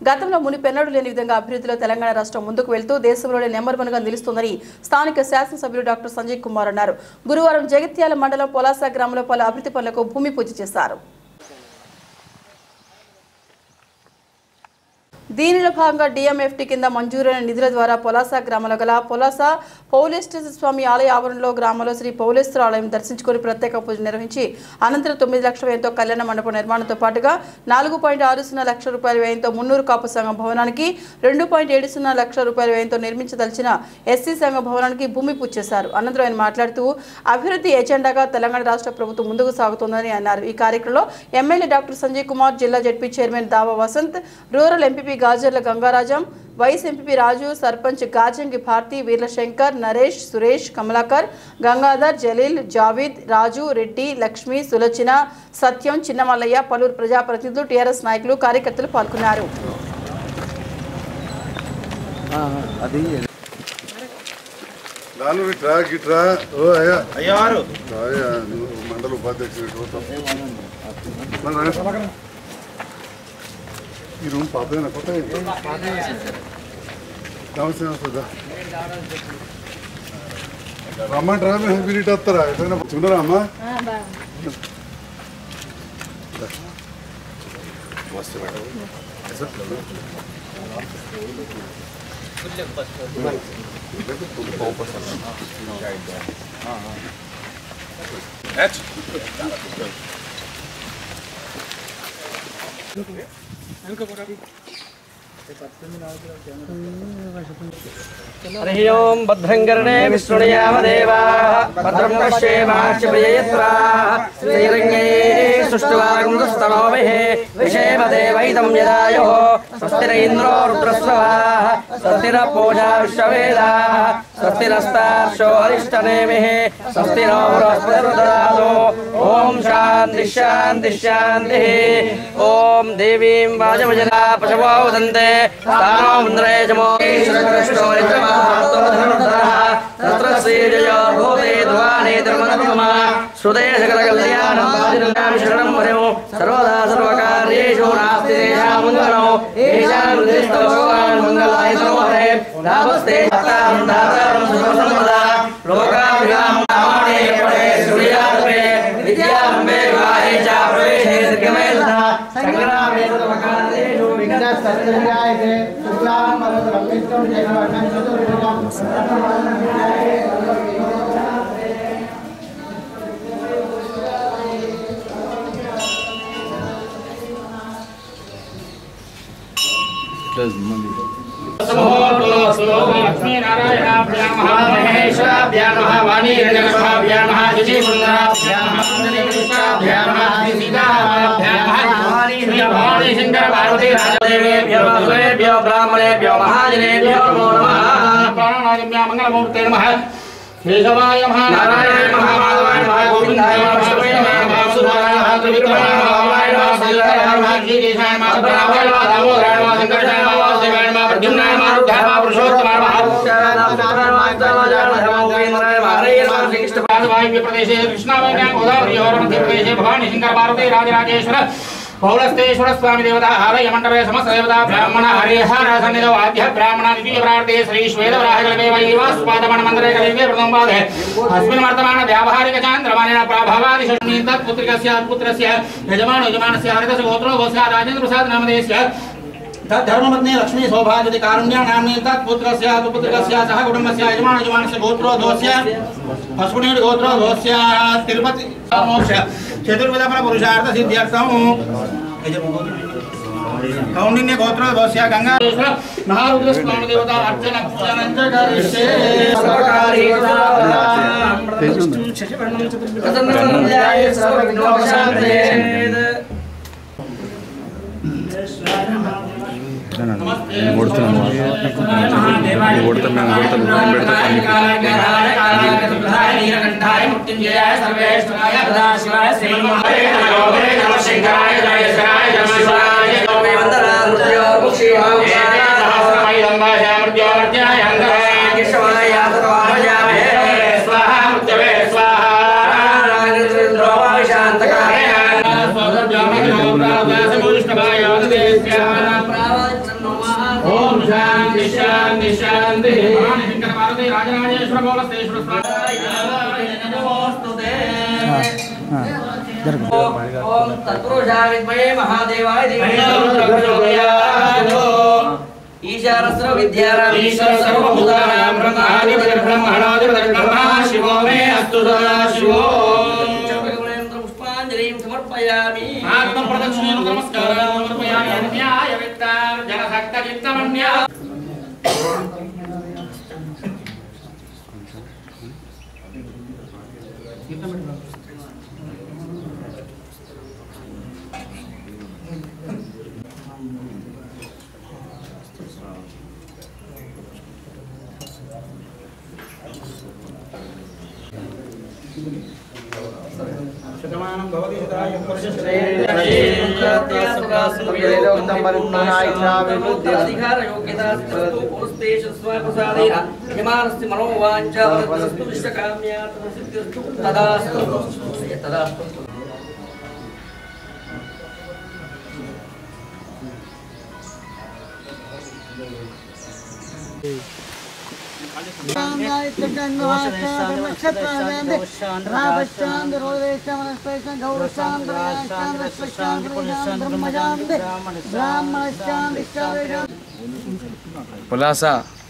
గతంలో మునిపెన్నడూ లేని విధంగా అభివృద్ధిలో తెలంగాణ రాష్ట్రం ముందుకు వెళ్తూ దేశంలోనే నెంబర్ వన్ గా నిలుస్తుందని స్థానిక శాసనసభ్యులు డాక్టర్ సంజయ్ కుమార్ అన్నారు గురువారం జగిత్యాల మండలం పొలాస గ్రామంలో పలు అభివృద్ధి పనులకు భూమి పూజ చేశారు దీనిలో భాగంగా డిఎంఎఫ్టీ కింద మంజూరైన నిధుల ద్వారా పొలాస గ్రామంలో గల పొలాస పౌలేశ్వర స్వామి ఆలయ ఆవరణలో గ్రామంలో శ్రీ పౌలేశ్వర ఆలయం దర్శించుకొని ప్రత్యేక పూజ నిర్వహించి అనంతరం తొమ్మిది లక్షల వ్యయంతో కళ్యాణ మండపం నిర్మాణంతో పాటుగా నాలుగు పాయింట్ ఆరు సున్నా లక్షల రూపాయల వ్యయంతో మున్నూరు కాపు సంఘం భవనానికి రెండు పాయింట్ ఏడు సున్నా లక్షల రూపాయల వ్యయంతో నిర్మించదలిచిన ఎస్సీ సంఘ భవనానికి భూమి పూజ చేశారు అనంతరం ఆయన మాట్లాడుతూ అభివృద్ధి ఎజెండాగా తెలంగాణ రాష్ట్ర ప్రభుత్వం ముందుకు సాగుతోందని అన్నారు ఈ కార్యక్రమంలో ఎమ్మెల్యే డాక్టర్ సంజయ్ కుమార్ జిల్లా ZP chairman Dava Vasanth rural MPP Gajarla Gangarajam vice MPP Raju sarpanch Gajangi Bharathi Veerlashankar Naresh Suresh Kamalakar Gangadhar Jaleel Javeed Raju Reddy Lakshmi Sulochana Satyam Chinnamallaiah పలువురు ప్రజాప్రతినిధులు టీఆర్ఎస్ నాయకులు కార్యకర్తలు పాల్గొన్నారు నాను ఇట్రా గిట్రా ఓ అయ్యా అయ్యవారు అయ్యా నువ్వు మండల ఉపాధ్యక్షుడు ఈ రూమ్ పాతదేనా కొత్త నమస్తే నమస్తే రమ్మంటారా మేము మీరు ఇటు వస్తారా ఎట్లయినా చూడరా అమ్మా నమస్తే మేడం हरि ओं भद्रं कर्णे विष्णुयामदेवाः भद्रं पश्येमाश्चयत्राः श्रीरङ्गे सुष्टुवागुन्दस्तनोभिः विषेमदेवैदं यदायुः स्वस्ति न इन्द्रो रुद्रस्ववाः स्वस्ति न पूजा विश्ववेदाः स्वस्ति नस्तार्षो हरिष्टनेमिः स्वस्ति नो बृहस्पतिर्ददातु ॐ शान्ति शान्ति शान्तिः ॐ देवीं वाजमजना पशवो वदन्ते स्थानो मन्द्रे जमो ईश्वरकृष्णो तत्र श्रीजयो भूते ध्वाने धर्मनर्मम श्रुते सकलकल्याणं वाजिरल्यां शरणं वरयो सर्वदा सर्वकार्येषु नास्ति तेषां मङ्गलो येषां निर्दिष्टो भगवान् मङ्गलाय तनोहरे लाभस्ते दातारं दातारं सर्वसम्पदा लोकाभिरां नामाणे परे सूर्यार्पे विद्यारम्भे विवाहे च प्रवेशे दीर्घमे तथा सङ्ग्रामे सर्वकार्येषु विघ्नस्तस्यायते शुक्लां वरदं विष्णुं जगन्नाथं चतुर्भुजं దేవేభ్యో బ్రాహ్మణేభ్యో మహాజనేభ్యో నమో నమః మంగళమూర్తే నమ కేశవాయ నారాయణ మహామాధవాయ మహా గోవిందాయ మహాశ్వయ మహాసురాయ త్రివిక్రమాయ మహావాయ మహాశైలాయ మహాశ్రీకేశాయ మహాప్రావాయ మహాదామోదరాయ మహాశంకరాయ మహావాసుదేవాయ మహాప్రద్యుమ్నాయ మహారుద్ధాయ మహాపురుషోత్తమాయ మహావాయువ్య ప్రదేశే కృష్ణావాయ గోదావరి మధ్యప్రదేశే భవాని శంకర భారతి రాజరాజేశ్వర పౌలస్తేశ్వర స్వామి దేవత ఆలయ మండపే సమస్త దేవత బ్రాహ్మణ హరిహర సన్నిధ వాద్య బ్రాహ్మణ ద్వితీయ ప్రార్థే శ్రీ శ్వేతవరాహకల్పే వైవాస్వాదమణ మందిరే కలిగే ప్రథమపాదే అస్మిన్ వర్తమాన వ్యావహారిక చాంద్రమానేన ప్రాభవాది షష్మీ తత్పుత్రికస్య పుత్రస్య యజమాన యజమానస్య హరితస్య గోత్రో గోస్య రాజేంద్ర ప్రసాద్ నామధేయస్య तद्धर्मपत्नी लक्ष्मी सौभाग्यति कारुण्या नाम्नी तत्पुत्रस्य पुत्रस्य सह कुटुम्बस्य यजमान यजमानस्य गोत्रो दोस्य अस्मिन् गोत्रो दोस्य तिरुपति मोक्ष चतुर्विधफल पुरुषार्थ सिद्ध्यर्थं कौंडिन्य गोत्रो दोस्य गंगा महारुद्र स्वामी देवता अर्चन पूजनं च करिष्ये सर्वकारी స్వాహ శాంతి శాంతి భవాని శంకర పార్వతీ రాజరాజేశ్వర పౌలస్తేశ్వర ఓం తత్పురుషాయ విద్మహే మహాదేవాయ స్వామి ఈశానస్ర విద్యారామ ఈశ్వర సర్వభూతానాం బ్రహ్మాధిపతిర్బ్రహ్మణోధిపతిర్బ్రహ్మ శివో మే అస్తు సదా శివో పుష్పాంజలిం సమర్పయామి ఆత్మ ప్రదక్షిణేన నమస్కారం సమర్పయామి అన్యాయ విత్తాం జనసక్త చిత్తమన్యా శతమానం భవతి శతాయం అధికార యోగ్యత స్వప్రసాదేన యమానస్తి మనోవాంఛాస్తు విశ్వకామ్యాత్ సిద్ధిస్తు తదాస్తు తదాస్తు పులాస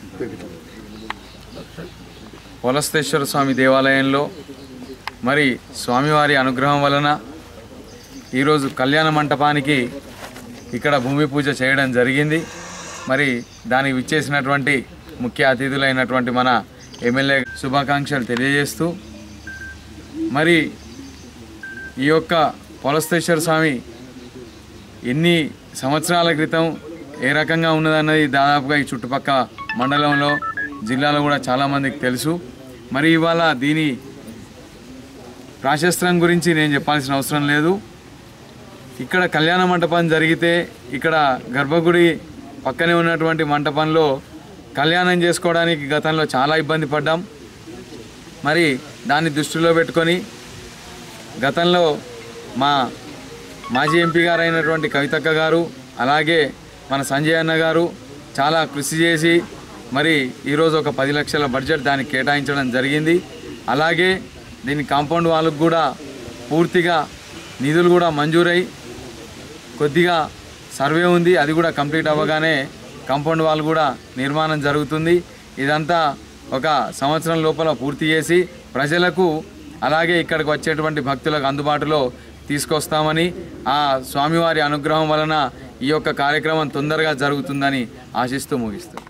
పులస్తేశ్వర స్వామి దేవాలయంలో మరి స్వామివారి అనుగ్రహం వలన ఈరోజు కళ్యాణ మంటపానికి ఇక్కడ భూమి పూజ చేయడం జరిగింది మరి దానికి విచ్చేసినటువంటి ముఖ్య అతిథులైనటువంటి మన ఎమ్మెల్యే శుభాకాంక్షలు తెలియజేస్తూ మరి ఈ యొక్క పులస్తేశ్వర స్వామి ఎన్ని సంవత్సరాల క్రితం ఏ రకంగా ఉన్నదన్నది దాదాపుగా ఈ చుట్టుపక్క మండలంలో జిల్లాలో కూడా చాలామందికి తెలుసు మరి ఇవాళ దీని ప్రాశస్త్రం గురించి నేను చెప్పాల్సిన అవసరం లేదు ఇక్కడ కళ్యాణ మంటపం జరిగితే ఇక్కడ గర్భగుడి పక్కనే ఉన్నటువంటి మంటపంలో కళ్యాణం చేసుకోవడానికి గతంలో చాలా ఇబ్బంది పడ్డాం మరి దాన్ని దృష్టిలో పెట్టుకొని గతంలో మా మాజీ ఎంపీ గారు అయినటువంటి కవితక్క గారు అలాగే మన సంజయ్ అన్న గారు చాలా కృషి చేసి మరి ఈరోజు ఒక పది లక్షల బడ్జెట్ దానికి కేటాయించడం జరిగింది అలాగే దీని కాంపౌండ్ వాళ్ళకు కూడా పూర్తిగా నిధులు కూడా మంజూరై కొద్దిగా సర్వే ఉంది అది కూడా కంప్లీట్ అవ్వగానే కాంపౌండ్ వాల్ కూడా నిర్మాణం జరుగుతుంది ఇదంతా ఒక సంవత్సరం లోపల పూర్తి చేసి ప్రజలకు అలాగే ఇక్కడికి వచ్చేటువంటి భక్తులకు అందుబాటులో తీసుకొస్తామని ఆ స్వామివారి అనుగ్రహం వలన ఈ యొక్క కార్యక్రమం తొందరగా జరుగుతుందని ఆశిస్తూ ముగిస్తాం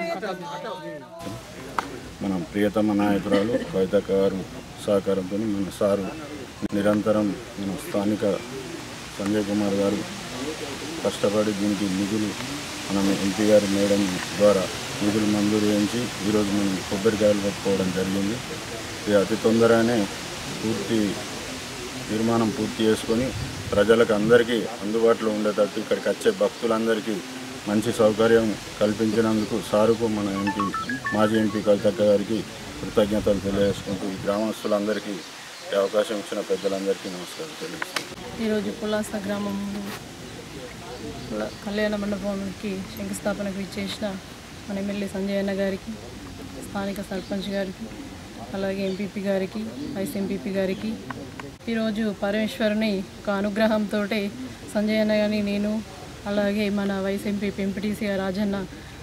మన ప్రియతమ నాయకురాలు కవితక్క గారు సహకారంతో మన సారు నిరంతరం మన స్థానిక సంజయ్ కుమార్ గారు కష్టపడి దీనికి నిధులు మన ఎంపీ గారి మేడం ద్వారా నిధులు మంజూరు చేయించి ఈరోజు మనం కొబ్బరికాయలు కొట్టుకోవడం జరిగింది ఇది అతి తొందరగానే పూర్తి నిర్మాణం పూర్తి చేసుకొని ప్రజలకు అందరికీ అందుబాటులో ఉండేటట్టు ఇక్కడికి వచ్చే భక్తులందరికీ మంచి సౌకర్యం కల్పించినందుకు సారుకు మన ఎంపీ మాజీ ఎంపీ కవితక్క గారికి కృతజ్ఞతలు తెలియజేసుకుంటూ ఈ గ్రామస్తులందరికీ ఈ అవకాశం ఇచ్చిన పెద్దలందరికీ నమస్కారం తెలియజేస్తున్నాను ఈరోజు పుల్లాస గ్రామంలో ల- కళ్యాణ మండపానికి శంకుస్థాపనకు ఇచ్చేసిన మన ఎమ్మెల్యే సంజయ్ అన్న గారికి స్థానిక సర్పంచ్ గారికి అలాగే ఎంపీపీ గారికి వైస్ ఎంపీపీ గారికి ఈరోజు పరమేశ్వరుని ఒక అనుగ్రహంతో సంజయ్ అన్న గారిని నేను అలాగే మన వైస్ ఎంపీ ఎంపీటీసీ రాజన్న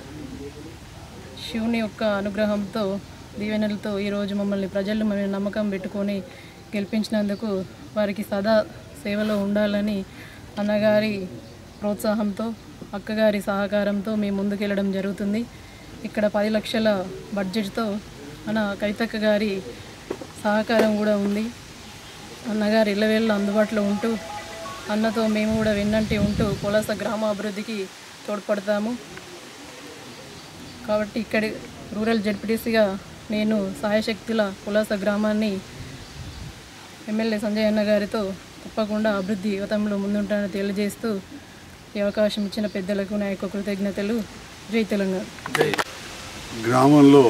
శివుని యొక్క అనుగ్రహంతో దీవెనలతో ఈరోజు మమ్మల్ని ప్రజలు మమ్మల్ని నమ్మకం పెట్టుకొని గెలిపించినందుకు వారికి సదా సేవలో ఉండాలని అన్నగారి ప్రోత్సాహంతో అక్కగారి సహకారంతో మేము ముందుకెళ్ళడం జరుగుతుంది ఇక్కడ పది లక్షల బడ్జెట్తో మన కవితక్క గారి సహకారం కూడా ఉంది అన్నగారు ఇళ్ళవేళ్ళ అందుబాటులో ఉంటూ అన్నతో మేము కూడా వెన్నంటి ఉంటూ పులస గ్రామ అభివృద్ధికి తోడ్పడతాము కాబట్టి ఇక్కడి రూరల్ జడ్పీటీసీగా నేను సాయశక్తుల పులాస గ్రామాన్ని ఎమ్మెల్యే సంజయ్ అన్న గారితో తప్పకుండా అభివృద్ధి యువతంలో ముందుంటానని తెలియజేస్తూ ఈ అవకాశం ఇచ్చిన పెద్దలకు నా యొక్క కృతజ్ఞతలు జై తెలంగాణ గ్రామంలో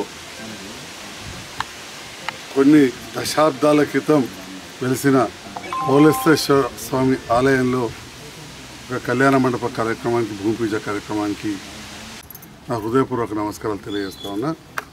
కొన్ని దశాబ్దాల క్రితం వెలిసిన పౌలేశ్వర స్వామి ఆలయంలో ఒక కళ్యాణ మండప కార్యక్రమానికి భూమి పూజ కార్యక్రమానికి నా హృదయపూర్వక నమస్కారాలు తెలియజేస్తా ఉన్నా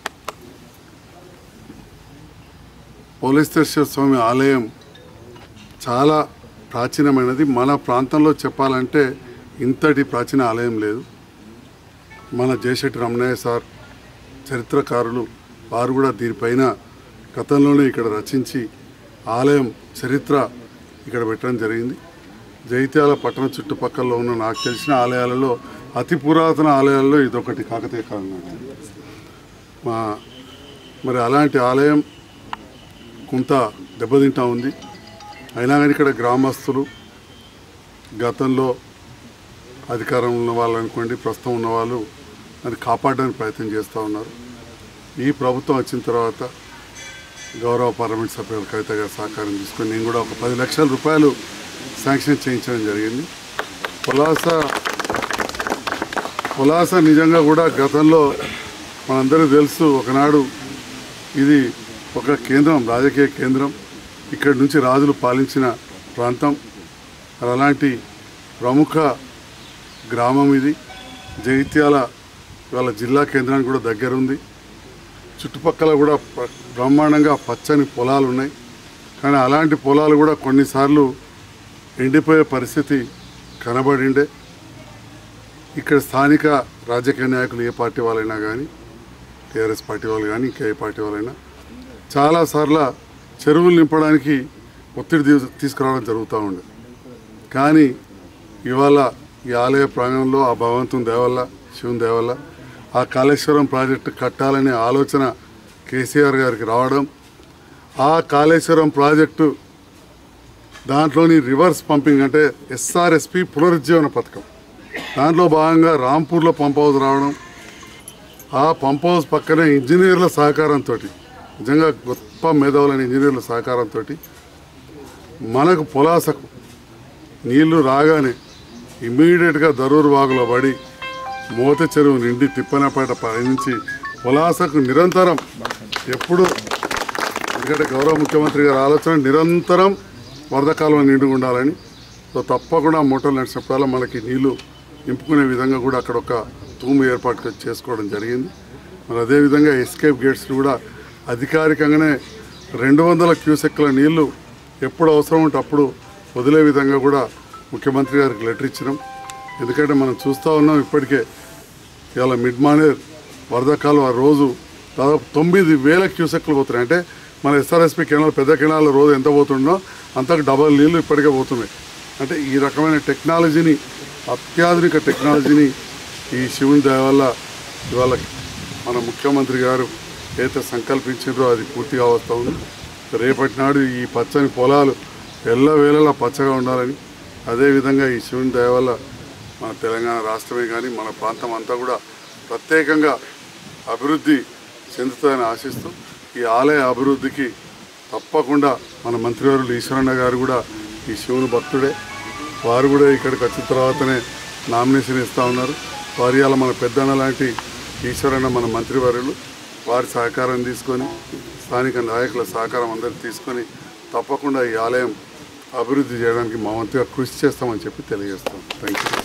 పోలీస్తేశ్వర స్వామి ఆలయం చాలా ప్రాచీనమైనది మన ప్రాంతంలో చెప్పాలంటే ఇంతటి ప్రాచీన ఆలయం లేదు మన జయశెట్టి రమణయ్య సార్ చరిత్రకారులు వారు కూడా దీనిపైన గతంలోనే ఇక్కడ రచించి ఆలయం చరిత్ర ఇక్కడ పెట్టడం జరిగింది జైత్యాల పట్టణ చుట్టుపక్కల ఉన్న నాకు తెలిసిన ఆలయాలలో అతి పురాతన ఆలయాల్లో ఇదొకటి కాకతీయ కాలం నాటిది. మా మరి అలాంటి ఆలయం కొంత దెబ్బతింటా ఉంది అయినా కానీ ఇక్కడ గ్రామస్తులు గతంలో అధికారంలో ఉన్న వాళ్ళు అనుకోండి ప్రస్తుతం ఉన్న వాళ్ళు అది కాపాడడానికి ప్రయత్నం చేస్తూ ఉన్నారు ఈ ప్రభుత్వం వచ్చిన తర్వాత గౌరవ పార్లమెంట్ సభ్యులు కవిత గారి సహకారం తీసుకొని నేను కూడా ఒక పది లక్షల రూపాయలు శాంక్షన్ చేయించడం జరిగింది పొలాస పొలాస నిజంగా కూడా గతంలో మనందరికీ తెలుసు ఒకనాడు ఇది ఒక కేంద్రం రాజకీయ కేంద్రం ఇక్కడి నుంచి రాజులు పాలించిన ప్రాంతం మరి అలాంటి ప్రముఖ గ్రామం ఇది జగిత్యాల ఇవాళ జిల్లా కేంద్రానికి కూడా దగ్గర ఉంది చుట్టుపక్కల కూడా ప్ర- బ్రహ్మాండంగా పచ్చని పొలాలు ఉన్నాయి కానీ అలాంటి పొలాలు కూడా కొన్నిసార్లు ఎండిపోయే పరిస్థితి కనబడిండే ఇక్కడ స్థానిక రాజకీయ నాయకులు ఏ పార్టీ వాళ్ళైనా కానీ టీఆర్ఎస్ పార్టీ వాళ్ళు కానీ ఇంకా ఏ పార్టీ వాళ్ళైనా చాలాసార్లు చెరువులు నింపడానికి ఒత్తిడి తీ- తీసుకురావడం జరుగుతూ ఉండే కానీ ఇవాళ ఈ ఆలయ ప్రాంగణంలో ఆ భగవంతుని దేవల్ల శివుని దేవల్ల ఆ కాళేశ్వరం ప్రాజెక్టు కట్టాలనే ఆలోచన కేసీఆర్ గారికి రావడం ఆ కాళేశ్వరం ప్రాజెక్టు దాంట్లోని రివర్స్ పంపింగ్ అంటే ఎస్ఆర్ఎస్పి పునరుజ్జీవన పథకం దాంట్లో భాగంగా రాంపూర్లో పంప్ హౌస్ రావడం ఆ పంప్ హౌస్ పక్కనే ఇంజనీర్ల సహకారంతో నిజంగా గొప్ప మేధావులైన ఇంజనీర్ల సహకారంతో మనకు పొలాసకు నీళ్లు రాగానే ఇమ్మీడియట్గా దరూరు వాగులో పడి మోత చెరువు నిండి తిప్పనపేట పయనించి పొలాసకు నిరంతరం ఎప్పుడు ఎందుకంటే గౌరవ ముఖ్యమంత్రి గారి ఆలోచన నిరంతరం వరద కాలువ నిండుగా ఉండాలని సో తప్పకుండా మోటార్లు నడిచినప్పుడల్లా మనకి నీళ్లు నింపుకునే విధంగా కూడా అక్కడ ఒక తూము ఏర్పాటు చేసుకోవడం జరిగింది మరి అదేవిధంగా ఎస్కేప్ గేట్స్ కూడా అధికారికంగానే రెండు వందల క్యూసెక్ల నీళ్లు ఎప్పుడు అవసరం ఉంటే అప్పుడు వదిలే విధంగా కూడా ముఖ్యమంత్రి గారికి లెటర్ ఇచ్చినాం ఎందుకంటే మనం చూస్తూ ఉన్నాం ఇప్పటికే ఇవాళ మిడ్ మానేర్ వరద కాలువ రోజు దాదాపు తొమ్మిది వేల క్యూసెక్లు పోతున్నాయి అంటే మన ఎస్ఆర్ఎస్పి కెనాల్ పెద్ద కెనాల్ రోజు ఎంత పోతుండో అంతకు డబల్ నీళ్ళు ఇప్పటికే పోతున్నాయి అంటే ఈ రకమైన టెక్నాలజీని అత్యాధునిక టెక్నాలజీని ఈ శివుని దయ వల్ల ఇవాళ మన ముఖ్యమంత్రి గారు ఏదైతే సంకల్పించారో అది పూర్తిగా వస్తూ ఉంది రేపటి నాడు ఈ పచ్చని పొలాలు ఎల్లవేళలా పచ్చగా ఉండాలని అదేవిధంగా ఈ శివుని దయ వల్ల మన తెలంగాణ రాష్ట్రమే కానీ మన ప్రాంతం అంతా కూడా ప్రత్యేకంగా అభివృద్ధి చెందుతుందని ఆశిస్తూ ఈ ఆలయ అభివృద్ధికి తప్పకుండా మన మంత్రివర్యులు ఈశ్వరన్న గారు కూడా ఈ శివుని భక్తుడే వారు కూడా ఇక్కడికి వచ్చిన తర్వాతనే నామినేషన్ ఇస్తూ ఉన్నారు వారి అలా మన పెద్దన్న లాంటి ఈశ్వరన్న మన మంత్రివర్యులు వారి సహకారం తీసుకొని స్థానిక నాయకుల సహకారం అందరికి తీసుకొని తప్పకుండా ఈ ఆలయం అభివృద్ధి చేయడానికి మా వంతుగా కృషి చేస్తామని చెప్పి తెలియజేస్తాం థ్యాంక్ యూ